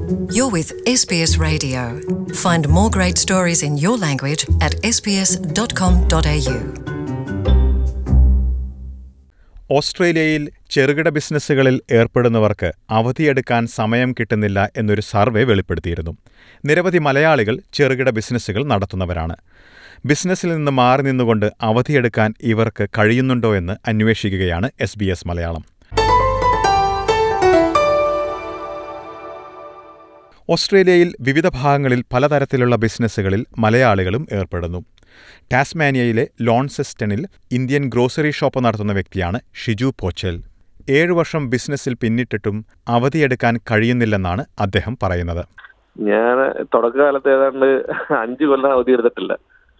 You're with SBS Radio. Find more great stories in your language at sbs.com.au. ഓസ്ട്രേലിയയിൽ ചെറുകിട ബിസിനസ്സുകളിൽ ഏർപ്പെടുന്നവർക്ക് അവധിയെടുക്കാൻ സമയം കിട്ടുന്നില്ല എന്നൊരു സർവേ വെളിപ്പെടുത്തിയിരുന്നു നിരവധി മലയാളികൾ ചെറുകിട ബിസിനസ്സുകൾ നടത്തുന്നവരാണ് ബിസിനസ്സിൽ നിന്ന് മാറി നിന്നുകൊണ്ട് അവധിയെടുക്കാൻ ഇവർക്ക് കഴിയുന്നുണ്ടോ എന്ന് അന്വേഷിക്കുകയാണ് എസ് ബി എസ് മലയാളം ഓസ്ട്രേലിയയിൽ വിവിധ ഭാഗങ്ങളിൽ പലതരത്തിലുള്ള ബിസിനസ്സുകളിൽ മലയാളികളും ഏർപ്പെടുന്നു ടാസ്മാനിയയിലെ ലോൺസെസ്റ്റണിൽ ഇന്ത്യൻ ഗ്രോസറി ഷോപ്പ് നടത്തുന്ന വ്യക്തിയാണ് ഷിജു പോച്ചൽ ഏഴു വർഷം ബിസിനസ്സിൽ പിന്നിട്ടിട്ടും അവധിയെടുക്കാൻ കഴിയുന്നില്ലെന്നാണ് അദ്ദേഹം പറയുന്നത് ഞാൻ തുടക്കകാലത്ത് ഏതാണ്ട് അഞ്ചു കൊല്ലം അവധി എടുത്തിട്ടില്ല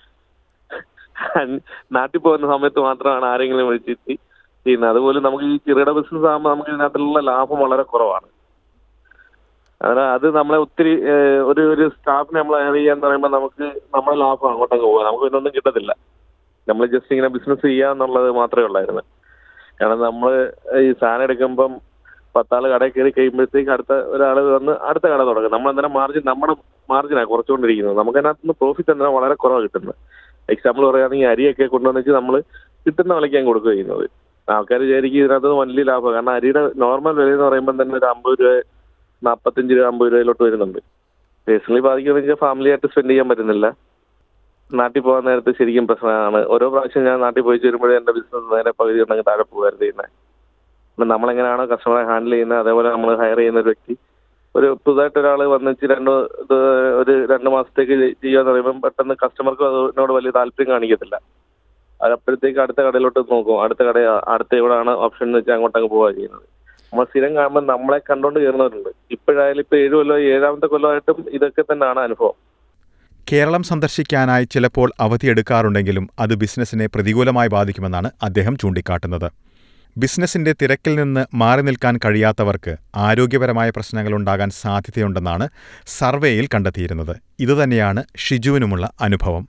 അൻ- നാട്ടിൽ പോകുന്ന സമയത്ത് മാത്രമാണ് ആരെങ്കിലും വിളിച്ചിട്ട് ചെയ്യുന്നത് അതുപോലെ നമുക്ക് ഈ ചെറുകിട ബിസിനസ് ആകുമ്പോൾ നമുക്ക് ഇതിനകത്തുള്ള ലാഭം വളരെ കുറവാണ് അതായത് അത് നമ്മളെ ഒത്തിരി ഏഹ്, ഒരു ഒരു സ്റ്റാഫിനെ നമ്മൾ ഹയർ ചെയ്യാന്ന് പറയുമ്പോൾ നമുക്ക് നമ്മുടെ ലാഭം അങ്ങോട്ടങ്ങ് പോകാം നമുക്ക് ഇതിനൊന്നും കിട്ടത്തില്ല നമ്മൾ ജസ്റ്റ് ഇങ്ങനെ ബിസിനസ് ചെയ്യാന്നുള്ളത് മാത്രമേ ഉള്ളായിരുന്നു കാരണം നമ്മൾ ഈ സാധനം എടുക്കുമ്പം പത്താള് കടയിൽ കയറി കഴിയുമ്പോഴത്തേക്ക് അടുത്ത ഒരാൾ വന്ന് അടുത്ത കട തുടങ്ങും നമ്മൾ അന്നേരം മാർജിൻ നമ്മുടെ മാർജിനാണ് കുറച്ചുകൊണ്ടിരിക്കുന്നത് നമുക്ക് അതിനകത്ത് നിന്ന് പ്രോഫിറ്റ് അന്നേരം വളരെ കുറവാണ് കിട്ടുന്നത് എക്സാമ്പിൾ പറയുകയാണെങ്കിൽ അരിയൊക്കെ കൊണ്ടുവന്നിട്ട് നമ്മൾ കിട്ടുന്ന വിലയ്ക്ക് അങ്ങ് കൊടുക്കുക ചെയ്യുന്നത് ആൾക്കാർ വിചാരിക്കും ഇതിനകത്ത് വലിയ ലാഭം കാരണം അരിയുടെ നോർമൽ വില എന്ന് പറയുമ്പോൾ തന്നെ ഒരു അമ്പത് രൂപ നാൽപ്പത്തഞ്ച് രൂപ അമ്പത് രൂപയിലോട്ട് വരുന്നുണ്ട് പേഴ്സണലി ബാധിക്കുന്നത് വെച്ചാൽ ഫാമിലി ആയിട്ട് സ്പെൻഡ് ചെയ്യാൻ പറ്റുന്നില്ല നാട്ടിൽ പോകാൻ നേരത്ത് ശരിക്കും പ്രശ്നമാണ് ഓരോ പ്രാവശ്യം ഞാൻ നാട്ടിൽ പോയി വരുമ്പോഴേ എൻ്റെ ബിസിനസ് നേരെ പകുതി ഉണ്ടെങ്കിൽ താഴെ പോകുമായിരുന്നു ചെയ്യുന്നത് അപ്പം നമ്മളെങ്ങനെയാണോ കസ്റ്റമറെ ഹാൻഡിൽ ചെയ്യുന്നത് അതേപോലെ നമ്മൾ ഹയർ ചെയ്യുന്ന ഒരു വ്യക്തി ഒരു പുതുതായിട്ട് ഒരാൾ വന്നിച്ച് രണ്ട് ഇത് ഒരു രണ്ട് മാസത്തേക്ക് ചെയ്യാന്ന് പറയുമ്പോൾ പെട്ടെന്ന് കസ്റ്റമർക്ക് അതിനോട് വലിയ താല്പര്യം കാണിക്കത്തില്ല അത് അപ്പോഴത്തേക്ക് അടുത്ത കടയിലോട്ട് നോക്കും അടുത്ത കട അടുത്ത എവിടെയാണ് ഓപ്ഷൻ എന്ന് വെച്ചാൽ അങ്ങോട്ടങ്ങ് പോവുക ചെയ്യുന്നത് നമ്മൾ സ്ഥിരം കാണുമ്പോൾ നമ്മളെ കണ്ടുകൊണ്ട് കയറുന്നവരുണ്ട് ഇപ്പോഴായാലും ഇപ്പോൾ ഏഴ് കൊല്ലം ഏഴാമത്തെ കൊല്ലമായിട്ടും ഇതൊക്കെ തന്നെയാണ് അനുഭവം കേരളം സന്ദർശിക്കാനായി ചിലപ്പോൾ അവധിയെടുക്കാറുണ്ടെങ്കിലും അത് ബിസിനസ്സിനെ പ്രതികൂലമായി ബാധിക്കുമെന്നാണ് അദ്ദേഹം ചൂണ്ടിക്കാട്ടുന്നത് ബിസിനസിന്റെ തിരക്കിൽ നിന്ന് മാറി നിൽക്കാൻ കഴിയാത്തവർക്ക് ആരോഗ്യപരമായ പ്രശ്നങ്ങളുണ്ടാകാൻ സാധ്യതയുണ്ടെന്നാണ് സർവേയിൽ കണ്ടെത്തിയിരുന്നത് ഇതുതന്നെയാണ് ഷിജുവിനുമുള്ള അനുഭവം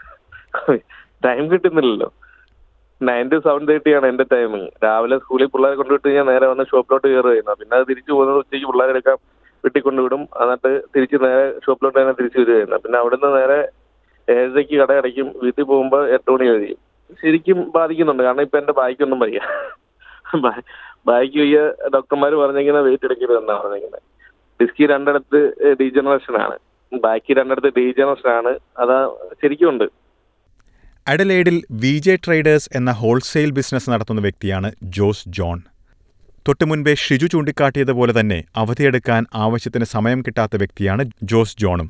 ടൈം കിട്ടുന്നില്ലല്ലോ നയൻ ടു സെവൻ തേർട്ടി ആണ് എന്റെ ടൈമിങ് രാവിലെ സ്കൂളിൽ പിള്ളേരെ കൊണ്ടുവിട്ട് ഞാൻ നേരെ വന്ന് ഷോപ്പിലോട്ട് കയറുക ചെയ്യുന്നത് പിന്നെ അത് തിരിച്ചു പോകുന്നത് ഉച്ചയ്ക്ക് പിള്ളേരെ എടുക്കാൻ വീട്ടിൽ കൊണ്ടുവിടും എന്നിട്ട് തിരിച്ച് നേരെ ഷോപ്പിലോട്ട് തന്നെ തിരിച്ചു വരിക ചെയ്യുന്നത് പിന്നെ അവിടുന്ന് നേരെ ഏഴരയ്ക്ക് കട അടയ്ക്കും വീട്ടിൽ പോകുമ്പോൾ എട്ട് മണി കഴിയും ശരിക്കും ബാധിക്കുന്നുണ്ട് കാരണം ഇപ്പൊ എന്റെ ബായ്ക്കൊന്നും വയ്യ ബായ്ക്ക് വയ്യ ഡോക്ടർമാർ പറഞ്ഞിങ്ങനെ വെയിറ്റ് എടുക്കരുത് എന്നാണ് പറഞ്ഞിങ്ങനെ ഡിസ്കി രണ്ടിടത്ത് ഡീജനറേഷൻ ആണ് ബാക്കി രണ്ടിടത്ത് ഡീജനറേഷൻ ആണ് അതാ ശരിക്കും ഉണ്ട് അഡലേഡിൽ വി ജെ ട്രേഡേഴ്സ് എന്ന ഹോൾസെയിൽ ബിസിനസ് നടത്തുന്ന വ്യക്തിയാണ് ജോസ് ജോൺ തൊട്ടുമുൻപേ ഷിജു ചൂണ്ടിക്കാട്ടിയതുപോലെ തന്നെ അവധിയെടുക്കാൻ ആവശ്യത്തിന് സമയം കിട്ടാത്ത വ്യക്തിയാണ് ജോസ് ജോണും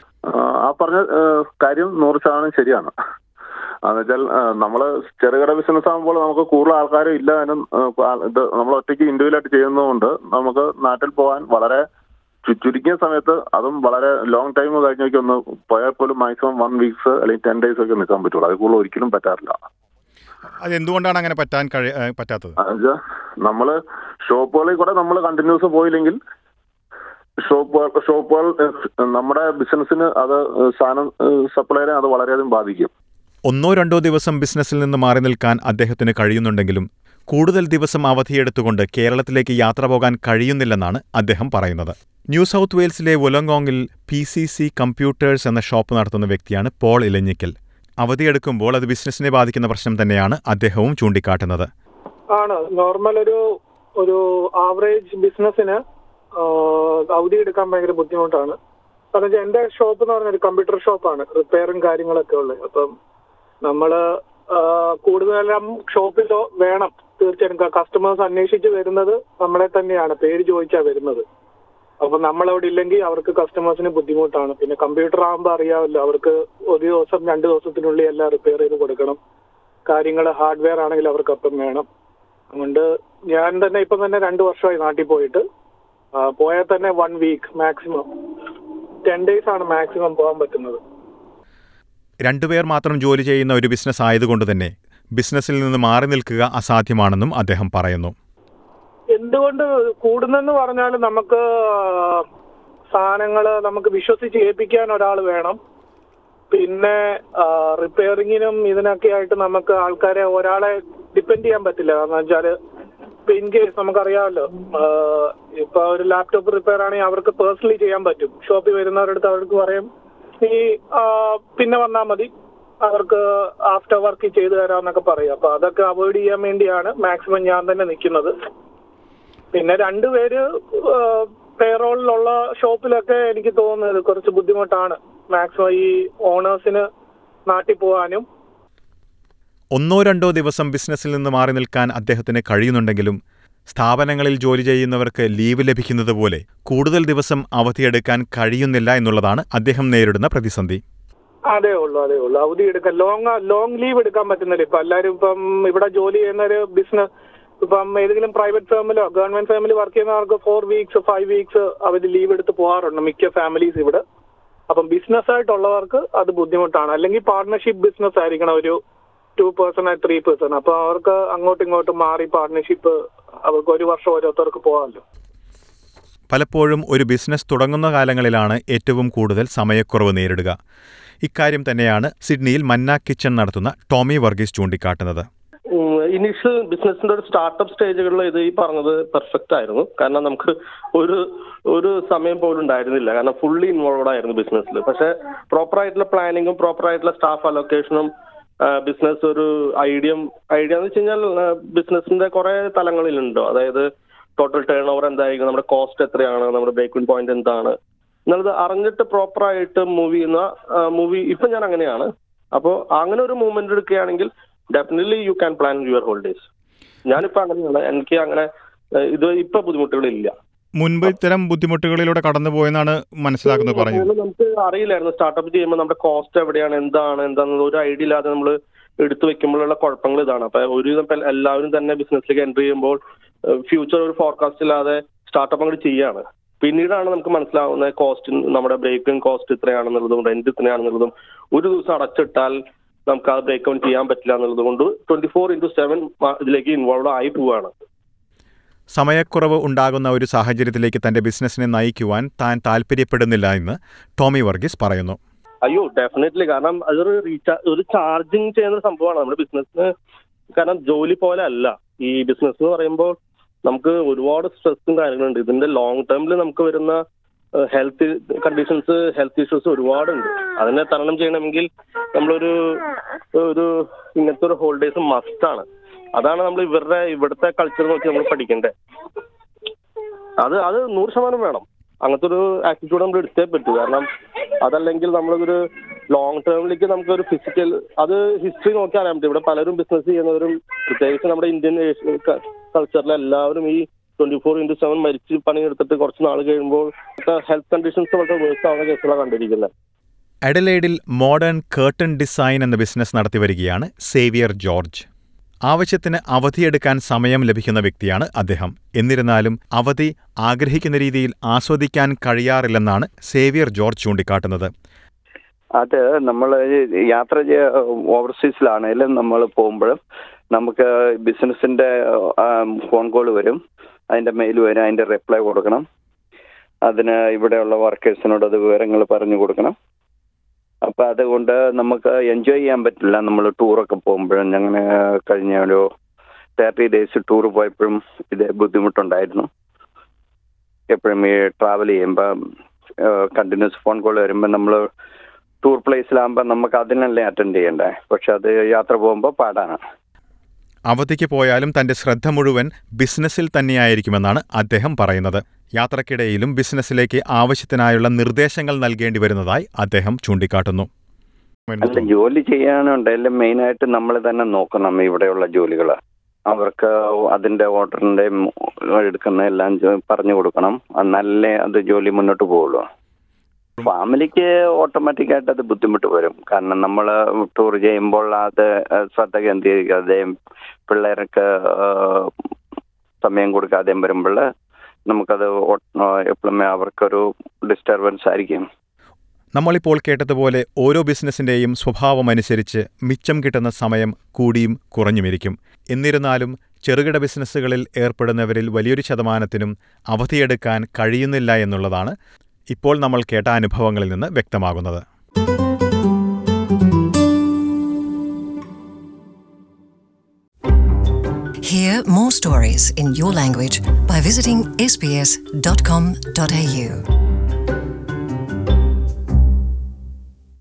ആ പറഞ്ഞ ഏഹ്, കാര്യം നൂറ് ശതമാനം ശരിയാണ് എന്ന് വെച്ചാൽ നമ്മൾ ചെറുകിട ബിസിനസ് ആകുമ്പോൾ നമുക്ക് കൂടുതൽ ആൾക്കാരും ഇല്ല അതിനും ഏഹ്, ആ- ഇത് നമ്മൾ ഒറ്റയ്ക്ക് ഇൻഡിവിജ്വൽ ആയിട്ട് ചെയ്യുന്നതുകൊണ്ട് നമുക്ക് നാട്ടിൽ പോകാൻ വളരെ ചു- ചുരുങ്ങിയ സമയത്ത് അതും വളരെ ലോങ് ടൈം കഴിഞ്ഞൊക്കെ ഒന്ന് പോയാൽ പോലും മാക്സിമം വൺ വീക്സ് അല്ലെങ്കിൽ ടെൻ ഡേയ്സ് ഒക്കെ നിൽക്കാൻ പറ്റുള്ളൂ അതിൽ കൂടുതൽ ഒരിക്കലും പറ്റാറില്ല അതെന്തുകൊണ്ടാണ് അങ്ങനെ പറ്റാൻ കഴി ഏഹ് പറ്റാത്തത് എന്നുവെച്ചാൽ നമ്മള് ഷോപ്പുകളിൽ കൂടെ നമ്മൾ കണ്ടിന്യൂസ് പോയില്ലെങ്കിൽ ഷോപ്പുകൾ ഷോപ്പുകൾ ഏഹ്, നമ്മുടെ ബിസിനസ്സിന് അത് ഏഹ്, സാധനം സപ്ലൈ ചെയ്യാൻ അത് വളരെയധികം ബാധിക്കും ഒന്നോ രണ്ടോ ദിവസം ബിസിനസ്സിൽ നിന്ന് മാറി നിൽക്കാൻ അദ്ദേഹത്തിന് കഴിയുന്നുണ്ടെങ്കിലും കൂടുതൽ ദിവസം അവധിയെടുത്തുകൊണ്ട് കേരളത്തിലേക്ക് യാത്ര പോകാൻ കഴിയുന്നില്ലെന്നാണ് അദ്ദേഹം പറയുന്നത് ന്യൂ സൗത്ത് വെയിൽസിലെ വുലങ്കോങ്ങിൽ പി സി സി കമ്പ്യൂട്ടേഴ്സ് എന്ന ഷോപ്പ് നടത്തുന്ന വ്യക്തിയാണ് പോൾ ഇലഞ്ഞിക്കൽ അവധിയെടുക്കുമ്പോൾ അത് ബിസിനസ്സിനെ ബാധിക്കുന്ന പ്രശ്നം തന്നെയാണ് അദ്ദേഹവും ചൂണ്ടിക്കാട്ടുന്നത് ആണ് നോർമൽ ഒരു ഒരു ആവറേജ് ബിസിനസ്സിന് അവധി എടുക്കാൻ ഭയങ്കര ബുദ്ധിമുട്ടാണ് കാരണം വെച്ചാൽ എന്റെ ഷോപ്പ് എന്ന് പറഞ്ഞ ഒരു കമ്പ്യൂട്ടർ ഷോപ്പാണ് റിപ്പയറും കാര്യങ്ങളൊക്കെ ഉള്ളത് അപ്പം നമ്മള് ആ, കൂടുതലും ഷോപ്പിൽ വേണം തീർച്ചയായിട്ടും കസ്റ്റമേഴ്സ് അന്വേഷിച്ച് വരുന്നത് നമ്മളെ തന്നെയാണ് പേര് ചോദിച്ചാ വരുന്നത് അപ്പൊ നമ്മളവിടെ ഇല്ലെങ്കിൽ അവർക്ക് കസ്റ്റമേഴ്സിന് ബുദ്ധിമുട്ടാണ് പിന്നെ കമ്പ്യൂട്ടർ ആകുമ്പോൾ അറിയാമല്ലോ അവർക്ക് ഒരു ദിവസം രണ്ട് ദിവസത്തിനുള്ളിൽ എല്ലാം റിപ്പയർ ചെയ്ത് കൊടുക്കണം കാര്യങ്ങൾ ഹാർഡ്വെയർ ആണെങ്കിൽ അവർക്ക് അപ്പം വേണം അതുകൊണ്ട് ഞാൻ തന്നെ ഇപ്പം തന്നെ രണ്ട് വർഷമായി നാട്ടിൽ പോയിട്ട് ആ, പോയാൽ തന്നെ one week maximum ten days ആണ് മാക്സിമം പോകാൻ പറ്റുന്നത് രണ്ടുപേർ മാത്രം ജോലി ചെയ്യുന്ന ഒരു ബിസിനസ് ആയതുകൊണ്ട് തന്നെ ബിസിനസ്സിൽ നിന്ന് മാറി നിൽക്കുക അസാധ്യമാണെന്നും അദ്ദേഹം പറയുന്നു എന്തുകൊണ്ട് കൂടുന്നെന്ന് പറഞ്ഞാൽ നമുക്ക് സാധനങ്ങൾ നമുക്ക് വിശ്വസിച്ച് ഏൽപ്പിക്കാൻ ഒരാൾ വേണം പിന്നെ റിപ്പയറിങ്ങിനും ഇതിനൊക്കെ ആയിട്ട് നമുക്ക് ആൾക്കാരെ ഒരാളെ ഡിപ്പെൻഡ് ചെയ്യാൻ പറ്റില്ല കാരണം വെച്ചാൽ ഇൻ കേസ് നമുക്കറിയാമല്ലോ ആഹ് ഇപ്പൊ ഒരു ലാപ്ടോപ്പ് റിപ്പയർ ആണെങ്കിൽ അവർക്ക് പേഴ്സണലി ചെയ്യാൻ പറ്റും ഷോപ്പിൽ വരുന്നവരടുത്ത് അവർക്ക് പറയും നീ ആഹ് പിന്നെ വന്നാൽ മതി അവർക്ക് ആഫ്റ്റർ വർക്ക് ചെയ്തു തരാമെന്നൊക്കെ പറയും അപ്പൊ അതൊക്കെ അവോയ്ഡ് ചെയ്യാൻ വേണ്ടിയാണ് മാക്സിമം ഞാൻ തന്നെ നിൽക്കുന്നത് പിന്നെ രണ്ടുപേര് പേറോളിലുള്ള ഷോപ്പിലൊക്കെ എനിക്ക് തോന്നുന്നത് കുറച്ച് ബുദ്ധിമുട്ടാണ് മാക്സിമം ഈ ഓണേഴ്സിന് നാട്ടിൽ പോകാനും ഒന്നോ രണ്ടോ ദിവസം ബിസിനസ്സിൽ നിന്ന് മാറി നിൽക്കാൻ അദ്ദേഹത്തിന് കഴിയുന്നുണ്ടെങ്കിലും സ്ഥാപനങ്ങളിൽ ജോലി ചെയ്യുന്നവർക്ക് ലീവ് ലഭിക്കുന്നത് പോലെ കൂടുതൽ ദിവസം അവധിയെടുക്കാൻ കഴിയുന്നില്ല എന്നുള്ളതാണ് അദ്ദേഹം നേരിടുന്ന പ്രതിസന്ധി അതേ ഉള്ളൂ അതേ ഉള്ളൂ അവധി എടുക്കാൻ ലോങ് ലോങ് ലീവ് എടുക്കാൻ പറ്റുന്നില്ല ഇപ്പൊ എല്ലാവരും ഇപ്പം ഇവിടെ ജോലി ചെയ്യുന്ന ഒരു ബിസിനസ് ഇപ്പം ഏതെങ്കിലും പ്രൈവറ്റ് ഫേമിലോ ഗവൺമെന്റ് ഫേമിലി വർക്ക് ചെയ്യുന്നവർക്ക് ഫോർ വീക്സ് ഫൈവ് വീക്സ് അവർ ലീവ് എടുത്ത് പോകാറുണ്ട് മിക്ക ഫാമിലീസ് ഇവിടെ അപ്പം ബിസിനസ് ആയിട്ടുള്ളവർക്ക് അത് ബുദ്ധിമുട്ടാണ് അല്ലെങ്കിൽ പാർട്ണർഷിപ്പ് ബിസിനസ് ആയിരിക്കണം ഒരു ടു പേഴ്സൺ ത്രീ പേഴ്സൺ അപ്പൊ അവർക്ക് അങ്ങോട്ടും ഇങ്ങോട്ടും മാറി പാർട്ണർഷിപ്പ് അവർക്ക് ഒരു വർഷം ഓരോരുത്തർക്ക് പോകാമല്ലോ പലപ്പോഴും ഒരു ബിസിനസ് തുടങ്ങുന്ന കാലങ്ങളിലാണ് ഏറ്റവും കൂടുതൽ സമയക്കുറവ് നേരിടുക ഇക്കാര്യം തന്നെയാണ് സിഡ്നിയിൽ മന്ന കിച്ചൺ നടത്തുന്ന ടോമി വർഗീസ് ചൂണ്ടിക്കാട്ടുന്നത് ഇനീഷ്യൽ ബിസിനസിന്റെ ഒരു സ്റ്റാർട്ടപ്പ് സ്റ്റേജുകളിൽ ഇത് ഈ പറഞ്ഞത് പെർഫെക്റ്റ് ആയിരുന്നു കാരണം നമുക്ക് ഒരു ഒരു സമയം പോലും ഉണ്ടായിരുന്നില്ല കാരണം ഫുള്ളി ഇൻവോൾവഡ് ആയിരുന്നു ബിസിനസ്സിൽ പക്ഷെ പ്രോപ്പർ ആയിട്ടുള്ള പ്ലാനിങ്ങും പ്രോപ്പർ ആയിട്ടുള്ള സ്റ്റാഫ് അലൊക്കേഷനും ബിസിനസ് ഒരു ഐഡിയ ഐഡിയ എന്ന് വെച്ച് കഴിഞ്ഞാൽ ബിസിനസിന്റെ കുറെ തലങ്ങളിലുണ്ടോ അതായത് ടോട്ടൽ ടേൺ ഓവർ എന്തായിരിക്കും നമ്മുടെ കോസ്റ്റ് എത്രയാണ് നമ്മുടെ ബ്രേക്ക് പോയിന്റ് എന്താണ് എന്നുള്ളത് അറിഞ്ഞിട്ട് പ്രോപ്പർ ആയിട്ട് മൂവ് ചെയ്യുന്ന മൂവി ഇപ്പൊ ഞാൻ അങ്ങനെയാണ് അപ്പോൾ അങ്ങനെ ഒരു മൂവ്മെന്റ് എടുക്കുകയാണെങ്കിൽ definitely you can plan your holidays ഞാനിപ്പോ അങ്ങനെയാണ് എനിക്ക് അങ്ങനെ ഏഹ്, ഇത് ഇപ്പൊ ബുദ്ധിമുട്ടുകളില്ല മുൻപ് ഇത്തരം ബുദ്ധിമുട്ടുകളിലൂടെ കടന്നുപോയെന്നാണ് മനസ്സിലാക്കുന്നത് പറഞ്ഞത് അതുപോലെ നമുക്ക് അറിയില്ലായിരുന്നു സ്റ്റാർട്ടപ്പ് ചെയ്യുമ്പോൾ നമ്മുടെ കോസ്റ്റ് എവിടെയാണ് എന്താണ് എന്താണെന്ന് ഒരു ഐഡിയ ഇല്ലാതെ നമ്മൾ എടുത്തു വെക്കുമ്പോഴുള്ള കുഴപ്പങ്ങൾ ഇതാണ് അപ്പൊ ഒരു എല്ലാവരും തന്നെ ബിസിനസ്സിലേക്ക് എൻ്റർ ചെയ്യുമ്പോൾ ഫ്യൂച്ചർ ഒരു ഫോർകാസ്റ്റ് ഇല്ലാതെ സ്റ്റാർട്ടപ്പ് അങ്ങോട്ട് ചെയ്യാണ് പിന്നീടാണ് നമുക്ക് മനസ്സിലാവുന്നത് കോസ്റ്റ് നമ്മുടെ ബ്രേക്കിംഗ് കോസ്റ്റ് ഇത്രയാണെന്നുള്ളതും റെന്റ് ഇത്രയാണെന്നുള്ളതും ഒരു ദിവസം അടച്ചിട്ടാൽ നമുക്ക് ആ ബ്രേക്ക് ഔൺ ചെയ്യാൻ പറ്റില്ല എന്നുള്ളത് കൊണ്ട് ട്വന്റി ഫോർ ഇൻറ്റു സെവൻ ഇതിലേക്ക് ഇൻവോൾവ് ആയി പോവാണ് സമയക്കുറവ് ഉണ്ടാകുന്ന ഒരു സാഹചര്യത്തിലേക്ക് തന്റെ ബിസിനസ്സിനെ നയിക്കുവാൻ താൻ താൽപ്പര്യപ്പെടുന്നില്ല എന്ന് ടോമി വർഗീസ് പറയുന്നു അയ്യോ ഡെഫിനറ്റ്ലി കാരണം അതൊരു റീചാ ഒരു ചാർജിങ് ചെയ്യുന്ന ഒരു സംഭവമാണ് നമ്മുടെ ബിസിനസ്സിന് കാരണം ജോലി പോലെ അല്ല ഈ ബിസിനസ് എന്ന് പറയുമ്പോൾ നമുക്ക് ഒരുപാട് സ്ട്രെസ്സും കാര്യങ്ങളുണ്ട് ഇതിന്റെ ലോങ് ടേമിൽ നമുക്ക് വരുന്ന ഹെൽത്ത് കണ്ടീഷൻസ് ഹെൽത്ത് ഇഷ്യൂസ് ഒരുപാടുണ്ട് അതിനെ തരണം ചെയ്യണമെങ്കിൽ നമ്മളൊരു ഒരു ഇങ്ങനത്തെ ഒരു ഹോളിഡേസ് മസ്റ്റാണ് അതാണ് നമ്മൾ ഇവരുടെ ഇവിടുത്തെ കൾച്ചർ നോക്കി നമ്മൾ പഠിക്കേണ്ടത് അത് അത് നൂറ് ശതമാനം വേണം അങ്ങനത്തെ ഒരു ആറ്റിറ്റ്യൂഡ് നമ്മൾ എടുത്തേ പറ്റൂ കാരണം അതല്ലെങ്കിൽ നമ്മളൊരു ലോങ് ടേമിലേക്ക് നമുക്കൊരു ഫിസിക്കൽ അത് ഹിസ്റ്ററി നോക്കി അറിയാൻ പറ്റും ഇവിടെ പലരും ബിസിനസ് ചെയ്യുന്നവരും പ്രത്യേകിച്ച് നമ്മുടെ ഇന്ത്യൻ കൾച്ചറിൽ എല്ലാവരും ഈ ട്വന്റി ഫോർ ഇൻറ്റു സെവൻ മരിച്ച് പണിയെടുത്തിട്ട് കുറച്ച് നാൾ കഴിയുമ്പോൾ ഹെൽത്ത് കണ്ടീഷൻസ് വളരെ വേഴ്സ് ആവുന്ന കേസുകളാണ് കണ്ടിരിക്കുന്നത് അഡലേഡിൽ മോഡേൺ കേർട്ടൺ ഡിസൈൻ എന്ന ബിസിനസ് നടത്തിവരികയാണ് സേവിയർ ജോർജ് ആവശ്യത്തിന് അവധിയെടുക്കാൻ സമയം ലഭിക്കുന്ന വ്യക്തിയാണ് അദ്ദേഹം എന്നിരുന്നാലും അവധി ആഗ്രഹിക്കുന്ന രീതിയിൽ ആസ്വദിക്കാൻ കഴിയാറില്ലെന്നാണ് സേവിയർ ജോർജ് ചൂണ്ടിക്കാട്ടുന്നത് അത് നമ്മൾ യാത്ര ഓവർസീസിലാണേലും നമ്മൾ പോകുമ്പോഴും നമുക്ക് ബിസിനസിന്റെ ഫോൺ കോൾ വരും അതിന്റെ മെയിൽ വരും അതിന്റെ റിപ്ലൈ കൊടുക്കണം അതിന് ഇവിടെയുള്ള വർക്കേഴ്സിനോട് അത് വിവരങ്ങൾ പറഞ്ഞു കൊടുക്കണം അപ്പൊ അതുകൊണ്ട് നമുക്ക് എൻജോയ് ചെയ്യാൻ പറ്റില്ല നമ്മൾ ടൂറൊക്കെ പോകുമ്പോഴും ഞങ്ങൾ കഴിഞ്ഞ ഒരു തേർട്ടി ഡേയ്സ് ടൂർ പോയപ്പോഴും ഇതേ ബുദ്ധിമുട്ടുണ്ടായിരുന്നു എപ്പോഴും ഈ ട്രാവൽ ചെയ്യുമ്പോൾ കണ്ടിന്യൂസ് ഫോൺ കോൾ വരുമ്പോൾ നമ്മൾ ടൂർ പ്ലേസിലാകുമ്പോൾ നമുക്ക് അതിനല്ലേ അറ്റൻഡ് ചെയ്യണ്ടേ പക്ഷെ അത് യാത്ര പോകുമ്പോൾ പാടാണ് അവധിക്ക് പോയാലും തന്റെ ശ്രദ്ധ മുഴുവൻ ബിസിനസ്സിൽ തന്നെയായിരിക്കുമെന്നാണ് അദ്ദേഹം പറയുന്നത് യാത്രക്കിടയിലും ബിസിനസ്സിലേക്ക് ആവശ്യത്തിനായുള്ള നിർദ്ദേശങ്ങൾ നൽകേണ്ടി വരുന്നതായി അദ്ദേഹം ചൂണ്ടിക്കാട്ടുന്നു അല്ല ജോലി ചെയ്യാനുണ്ടെങ്കിലും മെയിനായിട്ട് നമ്മൾ തന്നെ നോക്കണം ഇവിടെയുള്ള ജോലികൾ അവർക്ക് അതിന്റെ ഓർഡറിന്റെ എടുക്കുന്ന എല്ലാം ജോ- പറഞ്ഞു കൊടുക്കണം എന്നാലേ അത് ജോലി മുന്നോട്ട് പോവുള്ളൂ ഫാമിലിക്ക് ഓട്ടോമാറ്റിക്കായിട്ട് അത് ബുദ്ധിമുട്ട് വരും കാരണം നമ്മൾ ടൂർ ചെയ്യുമ്പോൾ അത് ശ്രദ്ധ കേന്ദ്രീകരിക്കാതെയും പിള്ളേർക്ക് ആ, സമയം കൊടുക്കാതെയും വരുമ്പോൾ നമുക്കത് എപ്പോഴും അവർക്കൊരു ഡിസ്റ്റർബൻസ് ആയിരിക്കും നമ്മളിപ്പോൾ കേട്ടതുപോലെ ഓരോ ബിസിനസ്സിന്റെയും സ്വഭാവമനുസരിച്ച് മിച്ചം കിട്ടുന്ന സമയം കൂടിയും കുറഞ്ഞുമിരിക്കും എന്നിരുന്നാലും ചെറുകിട ബിസിനസ്സുകളിൽ ഏർപ്പെടുന്നവരിൽ വലിയൊരു ശതമാനത്തിനും അവധിയെടുക്കാൻ കഴിയുന്നില്ല എന്നുള്ളതാണ് ഇപ്പോൾ നമ്മൾ കേട്ട അനുഭവങ്ങളിൽ നിന്ന് വ്യക്തമാകുന്നത് Hear more stories in your language by visiting sbs.com.au.